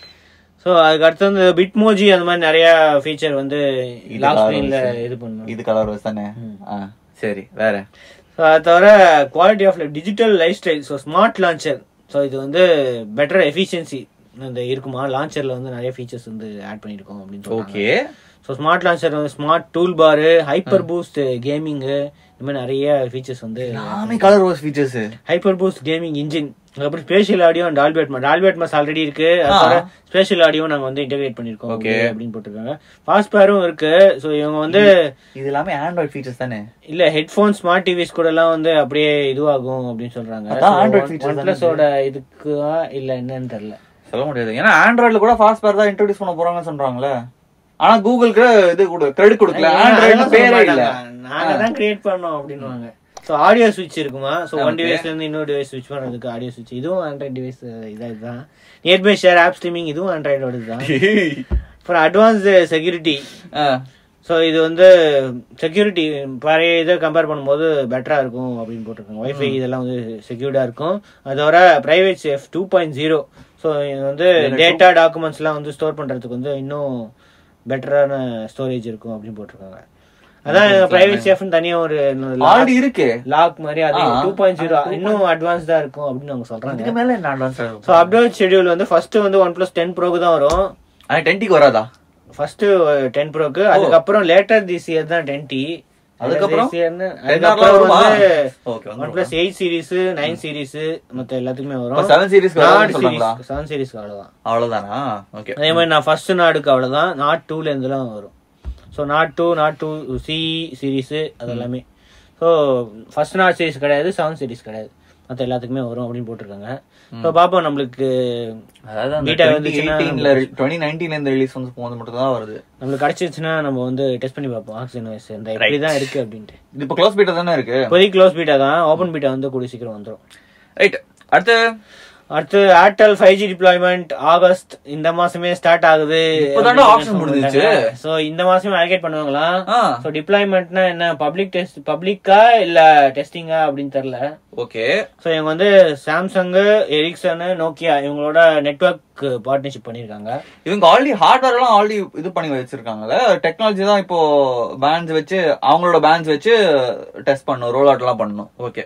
ஸோ அதுக்கு அடுத்து வந்து பிட்மோஜி அந்த மாதிரி நிறைய ஃபீச்சர் வந்து லாக் ஸ்கிரீன்ல இது பண்ணும் இது கலர் ரோஸ் தானே ஆ, சரி வேற ஸோ அது தவிர quality of life digital lifestyle so smart launcher so இது வந்து பெட்டர் எஃபிஷியன்சி இந்த இருக்குமா லான்ச்சர்ல வந்து நிறைய ஃபீச்சர்ஸ் வந்து ஆட் பண்ணியிருக்கோம் அப்படின்னு சொல்றாங்க ஓகே ஸோ ஸ்மார்ட் லான்ச்சர் வந்து ஸ்மார்ட் டூல் பாரு ஹைப்பர் பூஸ்ட் கேமிங்கு இந்த மாதிரி நிறைய ஃபீச்சர்ஸ் வந்து எல்லாமே ColorOS features hyper boost gaming engine அதுக்கப்புறம் spatial audio and Dolby Atmos Dolby Atmos already இருக்கு ஸ்பேஷியல் ஆடியோ நாங்க வந்து இன்டகிரேட் பண்ணிருக்கோம் Okay. அப்படின்னு போட்டிருக்காங்க ஃபாஸ்ட் பேரும் இருக்கு ஸோ இவங்க வந்து இது எல்லாமே ஆண்ட்ராய்ட் ஃபீச்சர்ஸ் தானே இல்ல ஹெட்போன் ஸ்மார்ட் டிவிஸ் கூட எல்லாம் வந்து அப்படியே இதுவாகும் அப்படின்னு சொல்றாங்க அதான் Android features ஒன் பிளஸோட இதுக்குவா இல்ல என்னன்னு தெரியல சொல்ல முடியாது ஏன்னா ஆண்ட்ராய்ட்ல கூட ஃபாஸ்ட் பேர் தான் இன்ட்ரோடியூஸ் பண்ண போறாங்கன்னு சொல்றாங்களே ஆனா கூகுளுக்கு இது கொடு கிரெடிட் கொடுக்கல ஆண்ட்ராய்டு பேரே இல்ல நாங்க தான் கிரியேட் பண்ணோம் அப்படின்னுவாங்க ஸோ ஆடியோ ஸ்விட்ச் இருக்குமா ஸோ ஒன் டிவைஸ்ல இருந்து இன்னொரு டிவைஸ் ஸ்விட்ச் பண்றதுக்கு ஆடியோ ஸ்விட்ச் இதுவும் ஆண்ட்ராய்ட் டிவைஸ் இதா இதுதான் நியர்பை ஷேர் ஆப் ஸ்ட்ரீமிங் இதுவும் ஆண்ட்ராய்டோட தான் அப்புறம் அட்வான்ஸ்டு செக்யூரிட்டி ஆ, ஸோ இது வந்து செக்யூரிட்டி பழைய இதை கம்பேர் பண்ணும்போது பெட்டரா இருக்கும் அப்படின்னு போட்டிருக்காங்க வைஃபை இதெல்லாம் வந்து செக்யூர்டா இருக்கும் அதோட private safe two point zero so இது வந்து டேட்டா டாக்குமெண்ட்ஸ்லாம் வந்து ஸ்டோர் பண்றதுக்கு வந்து இன்னும் பெட்டரான ஸ்டோரேஜ் இருக்கும் அப்படின்னு போட்டிருக்காங்க அதான் பிரைவேட் சேஃப்னு தனியா ஒரு ஆல்ரெடி இருக்கு லாக் மாதிரி அது டூ பாயிண்ட் ஜீரோ இன்னும் அட்வான்ஸ்டா இருக்கும் அப்படின்னு அவங்க சொல்றாங்க இதுக்கு மேல என்ன அட்வான்ஸ் ஸோ அப்டேட் ஷெட்யூல் வந்து ஃபர்ஸ்ட் வந்து ஒன் பிளஸ் டென் ப்ரோக்கு தான் வரும் ஆனா டென்டிக்கு வராதா ஃபர்ஸ்ட் டென் ப்ரோக்கு அதுக்கப்புறம் லேட்டர் திஸ் இயர் தான் டென் டி அதுக்கப்புறம்? அதுக்கப்புறம் வருமா? வந்து Okay, ஒன் வந்துரும். Plus eight series nine series மத்த எல்லாத்துக்குமே இப்ப வரும் செவன் சீரிஸ்க்கு நாட் வராதுன்னு சொல்றாங்களா சீரிஸ் செவன் சீரிஸ்க்கு அவ்வளவுதான் அவ்வளவுதானா ஓகே அதே மாதிரி நான் ஃபர்ஸ்ட் நாடுக்கு அவ்வளவுதான் நாட் டூல இருந்துலாம் வரும் so Nord two Nord two C series அது எல்லாமே ஸோ ஃபர்ஸ்ட் நாட் சீரிஸ் கிடையாது செவன் சீரிஸ் கிடையாது மற்ற எல்லாத்துக்குமே வரும் அப்படின்னு போட்டிருக்காங்க ஸோ பாப்போம் நம்மளுக்கு அதாவது அந்த Beta 2018 வந்துச்சுன்னா ல 2019 ல இந்த ரிலீஸ் வந்து போனது மட்டும் தான் வருது நம்மளுக்கு கிடைச்சிருச்சுன்னா நம்ம வந்து டெஸ்ட் பண்ணி பார்ப்போம் ஆக்சிஜன் வைஸ் இந்த எப்படி தான் இருக்கு அப்படின்ட்டு இது இப்ப க்ளோஸ் பீட்டா தானே இருக்கு இப்போதைக்கு க்ளோஸ் பீட்டா தான் ஓப்பன் பீட்டா வந்து கூடிய சீக்கிரம் வந்துடும் ரைட் அடுத்து அடுத்து Airtel five G deployment August இந்த மாசமே ஸ்டார்ட் ஆகுது இப்பதான்டா auction முடிஞ்சுச்சு. சோ இந்த மாசமே அலோகேட் பண்ணுவாங்களா ஆ சோ டிப்ளாய்மெண்ட்னா என்ன பப்ளிக் டெஸ்ட் பப்ளிக்கா இல்ல டெஸ்டிங்கா அப்படின்னு தெரியல ஓகே சோ இவங்க வந்து சாம்சங் எரிக்சன் நோக்கியா இவங்களோட நெட்வொர்க் பார்ட்னர்ஷிப் பண்ணிருக்காங்க இவங்க ஆல்ரெடி ஹார்ட்வேர் எல்லாம் ஆல்ரெடி இது பண்ணி வச்சிருக்காங்கல்ல டெக்னாலஜி தான் இப்போ பேண்ட்ஸ் வச்சு அவங்களோட பேண்ட்ஸ் வச்சு டெஸ்ட் பண்ணும் ரோல் அவுட் எல்லாம் பண்ணணும் ஓகே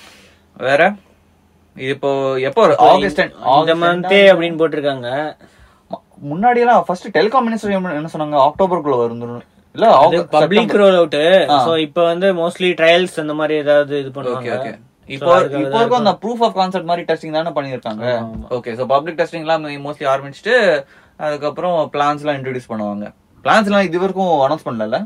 வேற இது இப்போ எப்போ ஆகஸ்ட் இந்த மந்தே அப்படின்னு போட்டிருக்காங்க முன்னாடி எல்லாம் ஃபர்ஸ்ட் டெலிகாம் மினிஸ்டர் என்ன சொன்னாங்க அக்டோபருக்குள்ள வரும் இல்ல பப்ளிக் ரோல் அவுட் சோ இப்போ வந்து மோஸ்ட்லி ட்ரையல்ஸ் அந்த மாதிரி ஏதாவது இது ஓகே பண்ணுவாங்க ஓகே இப்போ இப்போ வரைக்கும் அந்த ப்ரூஃப் ஆஃப் கான்செப்ட் மாதிரி டெஸ்டிங் தானே பண்ணிருக்காங்க ஓகே சோ பப்ளிக் டெஸ்டிங் எல்லாம் மோஸ்ட்லி ஆரம்பிச்சுட்டு அதுக்கப்புறம் பிளான்ஸ் எல்லாம் இன்ட்ரோடியூஸ் பண்ணுவாங்க பிளான்ஸ் எல்லாம் இது வரைக்கும் அனௌன்ஸ் பண்ணல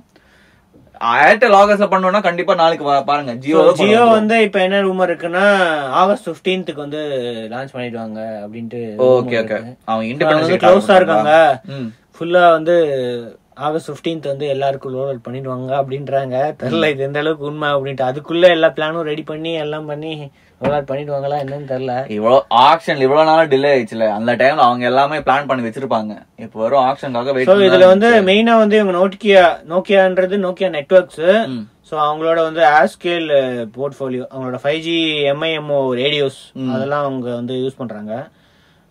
ஏர்டெல் ஆகஸ்ட்ல பண்ணோம்னா கண்டிப்பா நாளைக்கு வா- பாருங்க ஜியோ ஜியோ வந்து இப்ப என்ன ரூமர் இருக்குன்னா ஆகஸ்ட் 15th வந்து லான்ச் பண்ணிடுவாங்க அப்படின்ட்டு ஓகே ஓகே அவங்க க்ளோஸா இருக்காங்க ம் ஃபுல்லா வந்து ஆகஸ்ட் 15th வந்து எல்லாருக்கும் ரோல் அவுட் பண்ணிடுவாங்க அப்படின்றாங்க தெரியல இது எந்த அளவுக்கு உண்மை அப்படின்ட்டு அதுக்குள்ள எல்லா பிளானும் ரெடி பண்ணி எல்லாம் பண்ணி ரோல் அவுட் பண்ணிடுவாங்களா என்னன்னு தெரியல இவ்வளவு ஆக்ஷன் இவ்வளவு நாளா டிலே ஆயிடுச்சுல அந்த டைம்ல அவங்க எல்லாமே பிளான் பண்ணி வச்சிருப்பாங்க இப்போ வரும் ஆக்ஷனுக்காக சோ வெயிட் இதுல வந்து மெயினா வந்து இவங்க நோக்கியா நோக்கியான்றது நோக்கியா நெட்வொர்க்ஸ் சோ அவங்களோட வந்து ஆஸ்கேல் போர்ட்ஃபோலியோ அவங்களோட ஃபைவ் ஜி எம்ஐஎம்ஓ ரேடியோஸ் அதெல்லாம் அவங்க வந்து யூஸ் பண்றாங்க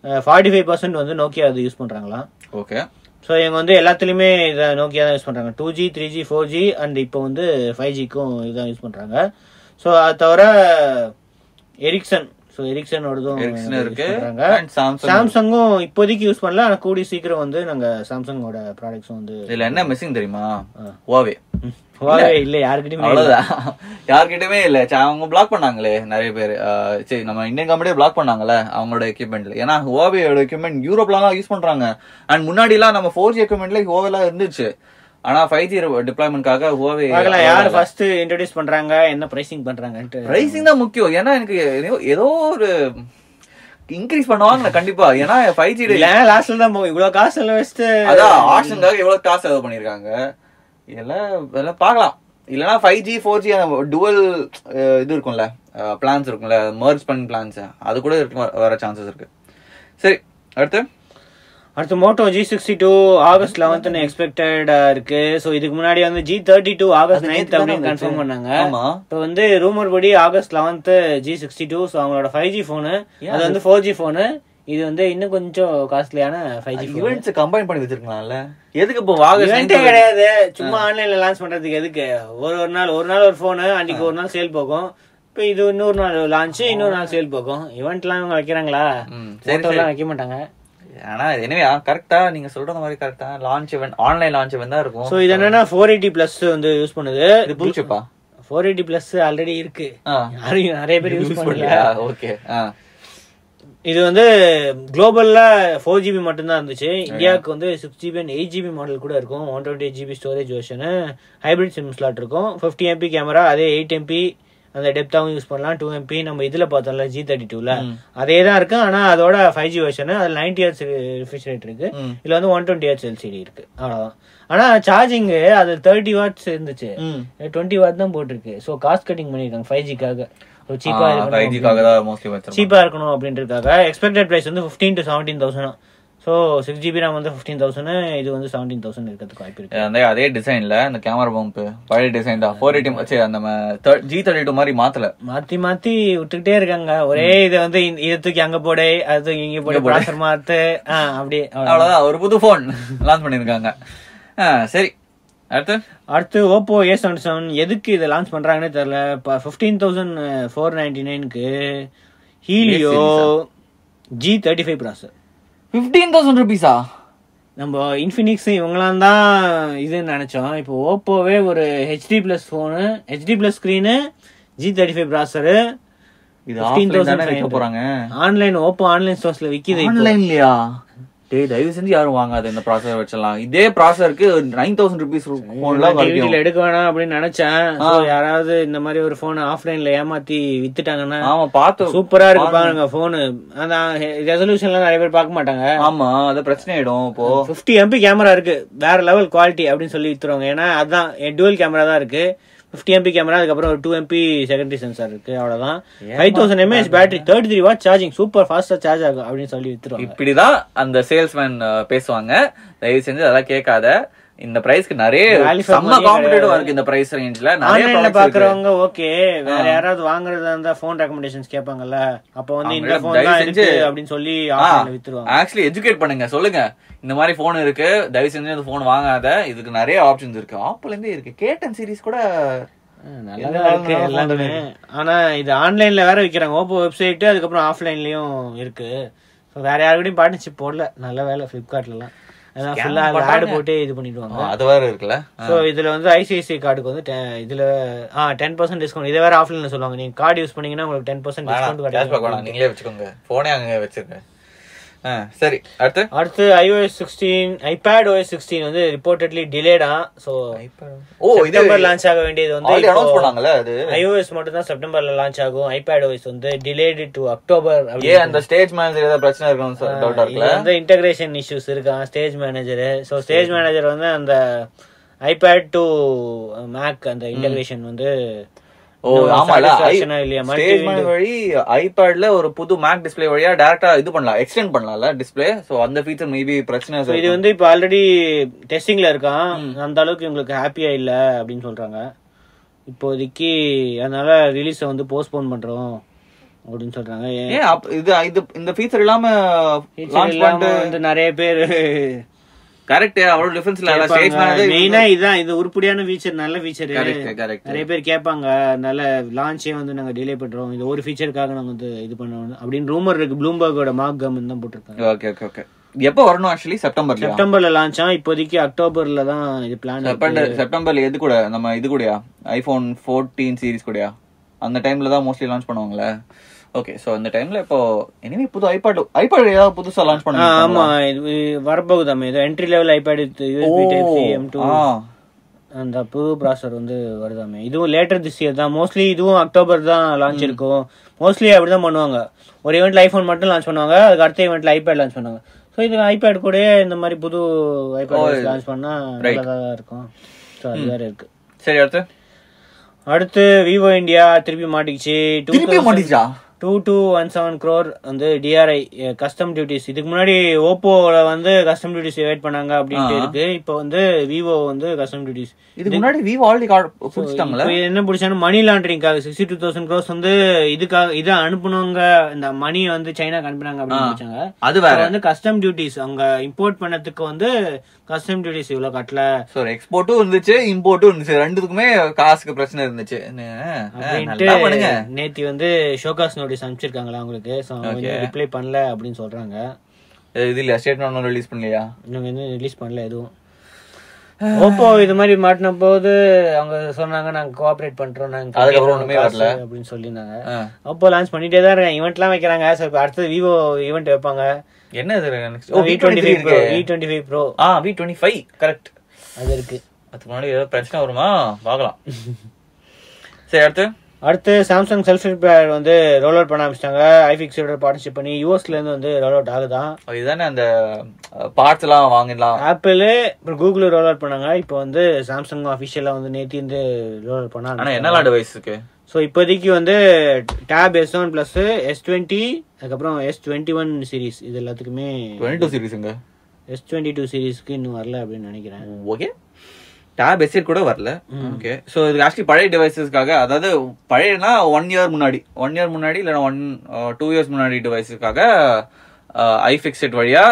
ஃபார்ட்டி ஃபைவ் பர்சன்ட் வந்து நோக்கியா அது யூஸ் பண்றாங்களாம் ஓகே ஸோ இவங்க வந்து எல்லாத்துலேயுமே இதை நோக்கியா தான் யூஸ் பண்ணுறாங்க two G three G four G and இப்போ வந்து ஃபைவ் ஜிக்கும் இதுதான் யூஸ் பண்ணுறாங்க ஸோ அது தவிர எரிக்சன் ஸோ எரிக்சனோடதும் Ericsson use இருக்கு பண்றாங்க. and Samsung சாம்சங்கும் இப்போதைக்கு யூஸ் பண்ணல ஆனால் கூடிய சீக்கிரம் வந்து நாங்கள் சாம்சங்கோட ப்ராடக்ட்ஸும் வந்து இதுல என்ன மிஸ்ஸிங் தெரியுமா Huawei Huawei இல்லை யாருக்கிட்டையுமே இல்லை. அவ்வளவுதான் யார்கிட்டயுமே இல்ல ச, அவங்க பிளாக் பண்ணாங்களே நிறைய பேர் அஹ், சரி நம்ம இந்தியன் கம்பெனியே பிளாக் பண்ணாங்கல்ல அவங்களோட எக்யூப்மெண்ட்ல ஏன்னா ஹுவாவேயோட எக்யூப்மெண்ட் யூரோப்லாம் யூஸ் பண்றாங்க அண்ட் முன்னாடி எல்லாம் நம்ம ஃபோர் ஜி எக்யூப்மெண்ட்ல ஹுவாவேலாம் இருந்துச்சு ஆனா ஃபைவ் ஜி டிப்ளாய்மெண்ட்காக ஹுவாவே பார்க்கலாம் யார் ஃபர்ஸ்ட் இன்ட்ரோடியூஸ் பண்றாங்க என்ன பிரைசிங் பண்றாங்கன்ட்டு பிரைசிங் தான் முக்கியம் ஏன்னா எனக்கு ஏதோ- ஏதோ ஒரு இன்க்ரீஸ் பண்ணுவாங்க கண்டிப்பா ஏன்னா ஃபைவ் ஜி இல்ல லாஸ்ட்ல தான் போகும் இவ்வளவு காசு எல்லாம் வச்சுட்டு அதான் ஆப்ஷனுக்காக எவ்வளவு காசு செலவு பண்ணிருக்காங்க இதெல்லாம் இதெல்லாம் பார்க்கலாம் இல்லனா five G four G dual இது இருக்கும்ல பிளான்ஸ் இருக்கும்ல மர்ஜ் பண்ணி பிளான்ஸ் அது கூட இருக்கு வர சான்சஸ் இருக்கு சரி அடுத்து அடுத்து Moto G sixty two August லெவன்த்னு எக்ஸ்பெக்டட் இருக்கு ஸோ இதுக்கு முன்னாடி வந்து ஜி தேர்ட்டி டூ ஆகஸ்ட் அது நைன்த் நேத்து தானே அப்படின்னு வந்துச்சு. கன்ஃபார்ம் பண்ணாங்க ஆமா. இப்போ வந்து ரூமர் படி August eleventh G sixty two so அவங்களோட ஃபைவ் ஜி ஃபோனு அது வந்து ஃபோர் ஜி ஃபோனு இது வந்து இன்னும் கொஞ்சம் காஸ்ட்லியான five G phone events combine பண்ணி வச்சிருக்கலாம்ல எதுக்கு இப்போ வாக இவெண்ட்டே கிடையாது சும்மா ஆன்லைன்ல லான்ச் பண்றதுக்கு எதுக்கு ஒரு ஒரு நாள் ஒரு நாள் ஒரு ஃபோனு அன்னைக்கு ஒரு நாள் சேல் போகும் இப்போ இது இன்னொரு நாள் லான்ச் இன்னொரு நாள் சேல் போகும் இவெண்ட்லாம் இவங்க வைக்கிறாங்களா ம், சரி, ஃபோட்டோலாம் வைக்க மாட்டாங்க ஆனா எனவே கரெக்டா நீங்க சொல்ற மாதிரி கரெக்டா launch event online launch event தான் இருக்கும் ஸோ இது என்னன்னா ஃபோர் எயிட்டி ப்ளஸ் வந்து யூஸ் பண்ணுது இது ப்ளூ சிப்பா ஃபோர் எயிட்டி ப்ளஸ் ஆல்ரெடி இருக்கு யாரும் நிறைய பேர் யூஸ் பண்ணல ஓகே இது வந்து குளோபல்ல ஃபோர் ஜிபி மட்டும்தான் இருந்துச்சு இந்தியாவுக்கு வந்து six GB and eight GB model கூட இருக்கும் one twenty eight GB storage version hybrid SIM slot இருக்கும் ஃபிஃப்டி எம்பி கேமரா அதே எயிட் எம்பி அந்த டெப்தாவும் யூஸ் பண்ணலாம் டூ எம்பி நம்ம இதுல பார்த்தோம்ல ஜி தேர்ட்டி டூல அதே தான் இருக்கு ஆனா அதோட ஃபைவ் ஜி வெர்ஷனு அது நைன்டி ஹெர்ட்ஸ் ரிஃப்ரெஷ் ரேட் இருக்கு ம். இதுல வந்து ஒன் டுவெண்ட்டி ஹெர்ட்ஸ் எல்சிடி இருக்கு அவ்வளவுதான் ஆனா சார்ஜிங் அது தேர்ட்டி வாட்ஸ் இருந்துச்சு டுவெண்ட்டி வாட் தான் போட்டிருக்கு ஸோ காஸ்ட் கட்டிங் பண்ணிருக்காங்க ஃபைவ் ஜிக்காக சீப்பா ஃபைவ் ஜிக்காக தான் மோஸ்ட்லி வச்சிருக்கோம் சீப்பா இருக்கணும் அப்படின்றதுக்காக எக்ஸ்பெக்டட் பிரைஸ் வந்து fifteen to seventeen thousand so six GB RAM வந்து ஃபிஃப்டீன் தௌசண்ட் இது வந்து செவன்டீன் தௌசண்ட் இருக்கிறதுக்கு வாய்ப்பு இருக்கு அந்த அதே டிசைன்ல அந்த கேமரா பம்ப் பழைய டிசைன் தான் ஃபோர் எயிட்டி சரி அந்த ஜி தேர்ட்டி டூ மாதிரி மாத்தல மாத்தி மாத்தி விட்டுக்கிட்டே இருக்காங்க ஒரே இதை வந்து இந்த- இதை தூக்கி அங்க போடு அது தூக்கி இங்க போடு ப்ராசர் மாத்து ஆ அப்படியே அவ்வளவுதான். அவ்வளவுதான் ஒரு புது போன் லான்ச் பண்ணிருக்காங்க ஆ, சரி அடுத்து அடுத்து ஓப்போ ஏ செவன்டி செவன் எதுக்கு இதை லான்ச் பண்றாங்கன்னே தெரியல இப்போ ஃபிஃப்டீன் தௌசண்ட் ஃபோர் நைன்டி நைனுக்கு Helio G thirty five processor fifteen thousand ருபீஸா நம்ம இன்ஃபினிக்ஸ் இவங்களாம் தான் இதுன்னு நினைச்சோம் இப்போ ஓப்போவே ஒரு HD plus phone HD plus screen G thirty five processor இது ஆஃப்லைன் தானே வைக்க போறாங்க ஆன்லைன் ஓப்போ ஆன்லைன் ஸ்டோர்ஸ்ல விக்குது இப்போ. ஆன்லைன்லயா டேய் தயவு செஞ்சு யாரும் வாங்காத இந்த ப்ராசஸர் வச்சிடலாம் இதே ப்ராசஸருக்கு நைன் தௌசண்ட் ருபீஸ் போன்லாம் டிவிடில கிடைக்கும் எடுக்க வேணாம் அப்படின்னு நினைச்சேன் So, யாராவது இந்த மாதிரி ஒரு போன் ஆஃப்லைன்ல ஏமாத்தி வித்துட்டாங்கன்னா ஆமா பார்த்து சூப்பரா இருக்கு பாருங்க போனு அதான் ரெசல்யூஷன்லாம் நிறைய பேர் பார்க்க மாட்டாங்க ஆமா அது பிரச்சனை ஆயிடும் இப்போ 50 எம்பி கேமரா இருக்கு வேற லெவல் குவாலிட்டி அப்படின்னு சொல்லி வித்துருவாங்க ஏன்னா அதான் டுவல் கேமரா தான் இருக்கு 50 எம்பி கேமரா அதுக்கப்புறம் ஒரு டூ எம்பி செகண்டரி சென்சார் இருக்கு அவ்வளவுதான் five thousand mAh battery thirty three watt charging super ஃபாஸ்டா சார்ஜ் ஆகும் அப்படின்னு சொல்லி வித்துருவாங்க இப்படிதான் அந்த சேல்ஸ்மேன் பேசுவாங்க தயவு செஞ்சு அதெல்லாம் கேட்காத இந்த பிரைஸ்க்கு நிறைய Value for செம்ம money காம்படிட்டிவா இருக்கு இந்த பிரைஸ் ரேஞ்ச்ல நிறைய ஆன்லைன்ல ப்ராடக்ட்ஸ் இருக்கு பாக்குறவங்க ஓகே வேற யாராவது வாங்குறதா இருந்தா போன் ரெக்கமெண்டேஷன்ஸ் கேட்பாங்கல்ல அப்ப வந்து இந்த அவங்கள போன் தயவு தான் செஞ்சு- இருக்கு அப்படின்னு சொல்லி ஆன்லைன்ல வித்துருவாங்க ஆக்சுவலி எஜுகேட் பண்ணுங்க சொல்லுங்க இந்த மாதிரி போன் இருக்கு தயவு செஞ்சு இந்த போன் வாங்காத இதுக்கு நிறைய ஆப்ஷன்ஸ் இருக்கு ஆப்பிள் இருந்தே இருக்கு கேட்டன் சீரிஸ் கூட நல்லா இருக்கு எல்லாமே ஆனா இது ஆன்லைன்ல வேற விக்கிறாங்க ஓப்போ வெப்சைட் அதுக்கப்புறம் ஆஃப்லைன்லயும் இருக்கு So, வேற யாருக்கூடயும் பார்ட்னர்ஷிப் போடல நல்ல வேலை பிளிப்கார்ட்ல எல்லாம் அதான் ஃபுல்லா ஆடு போட்டு இது பண்ணிடுவாங்க அது வேற இருக்குல்ல சோ இதுல வந்து ஐசிஐசிஐ கார்டுக்கு வந்து te- இதுல ஆ டென் பர்சன்ட் டிஸ்கவுண்ட் இதை வேற ஆஃப்லைன்ல சொல்லுவாங்க நீங்க கார்டு யூஸ் பண்ணீங்கன்னா உங்களுக்கு டென் பர்சன்ட் டிஸ்கவுண்ட் கேஷ்பேக் கிடைக்கும் வேணாம் நீங்களே வச்சுக்கோங்க போனே அங்க வச்சிருங்க ஆ, சரி அடுத்து அடுத்து iOS sixteen iPad OS sixteen வந்து ரிப்போர்ட்டட்லி டிலேடா ஸோ ஓ இது செப்டம்பர் லான்ச் ஆக வேண்டியது வந்து ஆல்ரெடி இப்போ அனௌன்ஸ் பண்ணாங்கல்ல அது iOS மட்டும் தான் செப்டம்பர்ல லான்ச் ஆகும் ஐபேட் OS வந்து டிலேடு டு அக்டோபர் ஏன் அந்த ஸ்டேஜ் மேனேஜர் ஏதாவது பிரச்சனை இருக்குன்னு டவுட்டா இது இருக்குல்ல வந்து இன்டகிரேஷன் இஷ்யூஸ் இருக்கான் stage manager so stage manager வந்து அந்த ஐபேட் டு மேக் அந்த இன்டகிரேஷன் வந்து ஓ இன்னும் ஆமால satisfaction ஆ இல்லையா ஸ்டேஜ் multi மேனேஜர் வழி ஐபேட்ல ஒரு புது மேக் டிஸ்ப்ளே வழியா டைரக்டா இது பண்ணலாம் எக்ஸ்டெண்ட் பண்ணலாம்ல டிஸ்ப்ளே சோ அந்த ஃபீச்சர் மேபி பிரச்சனை So இது வந்து இப்போ ஆல்ரெடி டெஸ்டிங்ல இருக்கான் அந்த அளவுக்கு இவங்களுக்கு ஹாப்பியா இல்ல அப்படின்னு சொல்றாங்க இப்போதைக்கு அதனால ரிலீஸை வந்து போஸ்ட்போன் பண்றோம் அப்படின்னு சொல்றாங்க ஏன் ஏன் அப்- இது இது இந்த ஃபீச்சர் இல்லாம feature லான்ச் இல்லாம பண்ணிட்டு வந்து நிறைய பேர் கரெக்ட் அவ்வளவு டிஃபரன்ஸ் இல்ல ஸ்டேஜ் மெயினா இதுதான் இது உருப்படியான ஃபீச்சர் நல்ல ஃபீச்சர் கரெக்ட் கரெக்ட் நிறைய பேர் கேட்பாங்க நல்ல லான்ச்சே வந்து நாங்க டிலே பண்றோம் இது ஒரு ஃபீச்சருக்காக நாங்க வந்து இது பண்ணுவோம் அப்படின்னு ரூமர் இருக்கு ப்ளூம்பர்கோட மார்க் கவர்மெண்ட் தான் போட்டிருக்காங்க ஓகே ஓகே ஓகே எப்போ வரணும் ஆக்சுவலி செப்டம்பர்லயா செப்டம்பர்ல லான்ச் ஆ இப்போதைக்கு அக்டோபர்ல தான் இது பிளான் செப்டம்பர் செப்டம்பர்ல எது கூட நம்ம இது கூடயா ஐபோன் 14 சீரிஸ் கூடயா அந்த டைம்ல தான் மோஸ்ட்லி லான்ச் பண்ணுவாங்கல்ல ஓகே சோ அந்த டைம்ல இப்போ இனிமே புது ஐபாட் ஐபாட் ஏதாவது புதுசா லான்ச் பண்ணுங்க ஆமா இது வரப்போகுதாமே இது entry level iPad USB type C M two அந்த புது ப்ராசர் வந்து வருதாமே இதுவும் லேட்டர் திஸ் இயர் தான் மோஸ்ட்லி இதுவும் அக்டோபர் தான் லான்ச் இருக்கும் மோஸ்ட்லி அப்படிதான் பண்ணுவாங்க ஒரு ஈவெண்ட்ல ஐபோன் மட்டும் லான்ச் பண்ணுவாங்க அதுக்கு அடுத்த ஈவெண்ட்ல ஐபேட் லான்ச் பண்ணுவாங்க ஸோ இது ஐபேட் கூட இந்த மாதிரி புது ஐபேட் லான்ச் பண்ணா நல்லதா தான் இருக்கும் ஸோ அது வேற இருக்கு சரி அடுத்து அடுத்து விவோ இந்தியா திருப்பி மாட்டிக்கிச்சு திருப்பி மாட்டிச்சா two two one seven crore வந்து டிஆர்ஐ கஸ்டம் டியூட்டிஸ் இதுக்கு முன்னாடி ஓப்போல வந்து கஸ்டம் டியூட்டிஸ் வெயிட் பண்ணாங்க அப்படின்ட்டு இருக்கு இப்போ வந்து விவோ வந்து கஸ்டம் டியூட்டிஸ் இதுக்கு முன்னாடி விவோ ஆல்ரெடி கார்டு புடிச்சிட்டாங்களே இப்போ என்ன பிடிச்சாலும் மணி லாண்டரிங்காக சிக்ஸ்டி டூ தௌசண்ட் க்ரோஸ் வந்து இதுக்காக இதை அனுப்புனவங்க இந்த மணி வந்து சைனாக்கு அனுப்புனாங்க அப்படின்னு பிடிச்சாங்க அது வேற இப்போ வந்து கஸ்டம் டியூட்டிஸ் அவங்க இம்போர்ட் பண்ணதுக்கு வந்து கஸ்டம் டியூட்டிஸ் இவ்வளவு கட்டல சோ எக்ஸ்போர்ட்டும் இருந்துச்சு இம்போர்ட்டும் இருந்துச்சு ரெண்டுத்துக்குமே காசுக்கு பிரச்சனை இருந்துச்சு என்ன, அப்படின்ட்டு நல்லா பண்ணுங்க நேத்தி வந்து ஷோகாஸ் நோட்டீஸ் அனுப்பிச்சிருக்காங்களா அவங்களுக்கு ஸோ அவங்க ரிப்ளை பண்ணல அப்படின்னு சொல்றாங்க இது இல்ல ஸ்டேட்மெண்ட் ஒன்றும் ரிலீஸ் பண்ணலையா இன்னும் வந்து ரிலீஸ் பண்ணல எதுவும் ஓப்போ இது மாதிரி மாட்டின போது அவங்க சொன்னாங்க நாங்க கோஆபரேட் பண்றோம் நாங்க அதுக்கப்புறம் ஒண்ணுமே காசு வரல. அப்படின்னு சொல்லியிருந்தாங்க ஆ. ஓப்போ லான்ச் பண்ணிட்டே தான் இருக்காங்க ஈவெண்ட்லாம் வைக்கிறாங்க சோ இப்ப அடுத்தது விவோ ஈவெண்ட் வைப்பாங்க என்ன இது next? Oh, V V23 twenty five pro இருக்கு. வி டுவெண்ட்டி ஃபைவ் ப்ரோ ஆ வி டுவெண்ட்டி ஃபைவ் கரெக்ட் அது இருக்கு அதுக்கு முன்னாடி ஏதாவது பிரச்சனை வருமா பார்க்கலாம் சரி அடுத்து அடுத்து சாம்சங் செல்ஃபி பேட் வந்து ரோல் அவுட் பண்ண ஆரம்பிச்சிட்டாங்க ஐஃபிக்ஸோட பார்ட்னர்ஷிப் பண்ணி யூஎஸ்ல இருந்து வந்து ரோல் அவுட் ஆகுதான் இதுதானே அந்த பார்ட்ஸ் எல்லாம் வாங்கிடலாம் ஆப்பிள் அப்புறம் கூகுள் ரோல் அவுட் பண்ணாங்க இப்போ வந்து சாம்சங் அஃபிஷியலா வந்து நேத்தி வந்து ரோல் அவுட் பண்ண ஆனா என்னெல்லாம் டிவைஸ் இருக்கு ஸோ இப்போதைக்கு வந்து tab S one plus S twenty அதுக்கப்புறம் எஸ் டுவெண்ட்டி ஒன் சீரிஸ் இது எல்லாத்துக்குமே டுவெண்ட்டி டூ சீரிஸுங்க எஸ் டுவெண்ட்டி டூ சீரிஸ்க்கு இன்னும் வரல அப்படின்னு நினைக்கிறேன் ஓகே டேப் எஸ்எட் கூட வரல ஓகே ஸோ இதுக்கு ஆக்சுவலி பழைய டிவைசஸ்க்காக அதாவது பழையனா ஒன் இயர் முன்னாடி ஒன் இயர் முன்னாடி இல்லைன்னா ஒன் டூ இயர்ஸ் முன்னாடி டிவைஸுக்காக ஐஃபிக்ஸெட் வழியா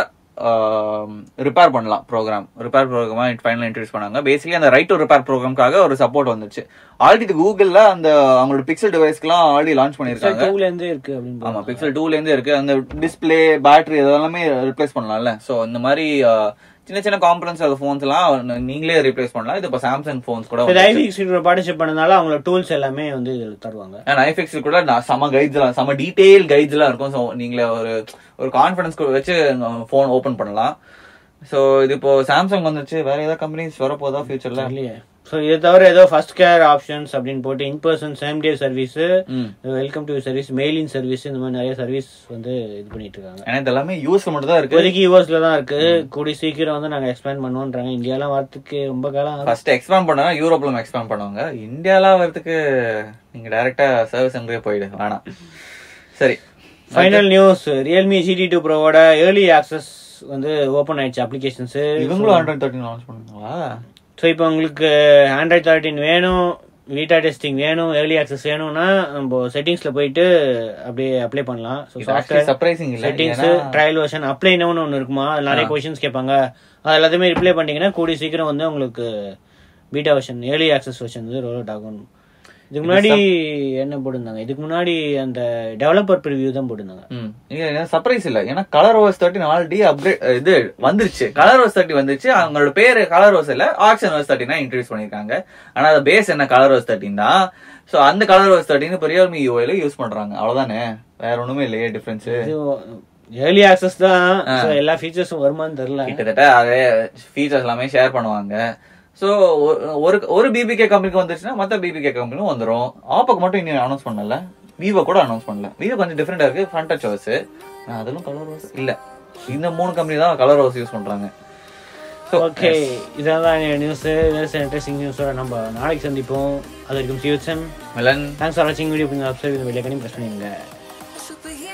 ரிப்பேர் பண்ணலாம் ப்ரோக்ராம் ரிப்பேர் ப்ரோக்ராமா ஃபைனல் இன்ட்ரடியூஸ் பண்ணாங்க பேசிக்கலி அந்த ரைட் டு ரிப்பேர் ப்ரோக்ராம்காக ஒரு சப்போர்ட் வந்துச்சு ஆல்ரெடி இது கூகுளில் அந்த அவங்களோட பிக்சல் டிவைஸ்க்குலாம் ஆல்ரெடி லான்ச் பண்ணியிருக்காங்க டூல இருந்து இருக்கு அப்படின்னு ஆமா பிக்சல் டூல இருந்து இருக்கு அந்த டிஸ்ப்ளே பேட்டரி இதெல்லாமே ரிப்ளேஸ் பண்ணலாம்ல சோ இந்த மாதிரி அஹ், சின்ன சின்ன காம்பனன்ஸ் அந்த போன்ஸ் எல்லாம் நீங்களே ரிப்ளேஸ் பண்ணலாம் இது இப்போ சாம்சங் போன்ஸ் கூட இப்போ ஐஃபிக்ஸோட பார்ட்டிசிபேட் பண்ணனால அவங்களோட டூல்ஸ் எல்லாமே வந்து இதில் தருவாங்க ஐஃபெக்ஸ் கூட நான் செம கைட்ஸ் எல்லாம் செம டீடைல் கைட்ஸ் எல்லாம் இருக்கும் ஸோ நீங்களே ஒரு ஒரு கான்ஃபிடன்ஸ் வச்சு ஃபோன் ஓபன் பண்ணலாம் சோ இது இப்போ சாம்சங் வந்துச்சு வேற ஏதாவது கம்பெனிஸ் வரப்போதா ஃபியூச்சர்ல இல்லையே ஸோ இதை தவிர ஏதோ ஃபர்ஸ்ட் கேர் ஆப்ஷன்ஸ் அப்படின்னு போட்டு in person same day service ம் welcome to service mailing service இந்த மாதிரி நிறைய சர்வீஸ் வந்து இது பண்ணிட்டு இருக்காங்க ஏன்னா இது எல்லாமே யூஎஸ்ல மட்டும் தான் இருக்கு இப்போதைக்கு யூஎஸ்ல தான் இருக்கு கூடி சீக்கிரம் வந்து நாங்க எக்ஸ்பேண்ட் பண்ணுவோன்றாங்க இந்தியாலாம் வரதுக்கு ரொம்ப காலம் ஆகும். ஃபர்ஸ்ட் எக்ஸ்பேண்ட் பண்ணா யூரோப்ல நம்ம எக்ஸ்பேண்ட் பண்ணுவாங்க இந்தியாலாம் வரதுக்கு நீங்க டைரக்டா சர்வீஸ் சென்டரே போயிடு வேணாம் சரி final news Realme GT two ப்ரோவோட ஏர்லி ஆக்சஸ் வந்து ஓப்பன் ஆயிடுச்சு அப்ளிகேஷன்ஸ் இவங்களும் ஆண்ட்ராய்ட் தேர்ட்டின் லான்ச் பண்ணுவாங்களா ஸோ இப்போ உங்களுக்கு ஆண்ட்ராய்ட் தேர்ட்டின் வேணும் வீட்டா டெஸ்டிங் வேணும் ஏர்லி ஆக்சஸ் வேணும்னா நம்ம செட்டிங்ஸ்ல போயிட்டு அப்படியே அப்ளை பண்ணலாம் ஸோ சாஃப்ட்வேர் சர்ப்ரைசிங் இல்ல செட்டிங்ஸ் ட்ரையல் வெர்ஷன் அப்ளை நோன்னு ஒன்று இருக்குமா அது நிறைய கொஷின்ஸ் கேட்பாங்க அது எல்லாத்தையுமே ரிப்ளை பண்ணிட்டீங்கன்னா கூடிய சீக்கிரம் வந்து உங்களுக்கு beta version early access version வந்து ரோல் அவுட் ஆகும் இதுக்கு முன்னாடி என்ன போட்டிருந்தாங்க இதுக்கு முன்னாடி அந்த டெவலப்பர் ப்ரிவியூ தான் போட்டிருந்தாங்க ம் சர்ப்ரைஸ் இல்ல ஏன்னா colour OS thirteen already upgrade இது வந்துருச்சு கலர் ஓஸ் தேர்ட்டி வந்துருச்சு அவங்களோட பேரு கலர் ஓஸ் இல்ல ஆக்ஷன் ஓஸ் தேர்ட்டினா இன்ட்ரடியூஸ் பண்ணிருக்காங்க ஆனா அது பேஸ் என்ன கலர் ஓஸ் தேர்ட்டின் தான் சோ அந்த கலர் ஓஸ் தேர்ட்டின் இப்போ ரியல்மி யூஐல யூஸ் பண்றாங்க அவ்வளவுதானே வேற ஒண்ணுமே இல்லையே டிஃபரன்ஸ் இது ஏர்லி ஆக்சஸ் தான் So, எல்லா ஃபீச்சர்ஸும் வருமான்னு தெரியல கிட்டத்தட்ட அதே ஃபீச்சர்ஸ் எல்லாமே ஷேர் பண்ணுவாங்க ஸோ ஒரு ஒரு பிபிகே கம்பெனிக்கு வந்துருச்சுன்னா மற்ற பிபிகே கம்பெனியும் வந்துரும் ஆப்போக்கு மட்டும் இன்னும் அனௌன்ஸ் பண்ணல விவோ கூட அனௌன்ஸ் பண்ணல விவோ கொஞ்சம் டிஃப்ரெண்டா இருக்கு ஃப்ரண்ட் டச் ஓஸ் அதெல்லாம் கலர் ஓஸ் இல்ல இந்த மூணு கம்பெனி தான் கலர் ஓஸ் யூஸ் பண்றாங்க ஸோ ஓகே இதான் நியூஸ் இன்ட்ரெஸ்டிங் நியூஸோட நம்ம நாளைக்கு சந்திப்போம் அது வரைக்கும் சிவச்சன் மிலன் தேங்க்ஸ் ஃபார் வாட்சிங் வீடியோ கொஞ்சம் அப்சர்வ் வெளியே கனி பிரச்சனை இல்லை Superhero.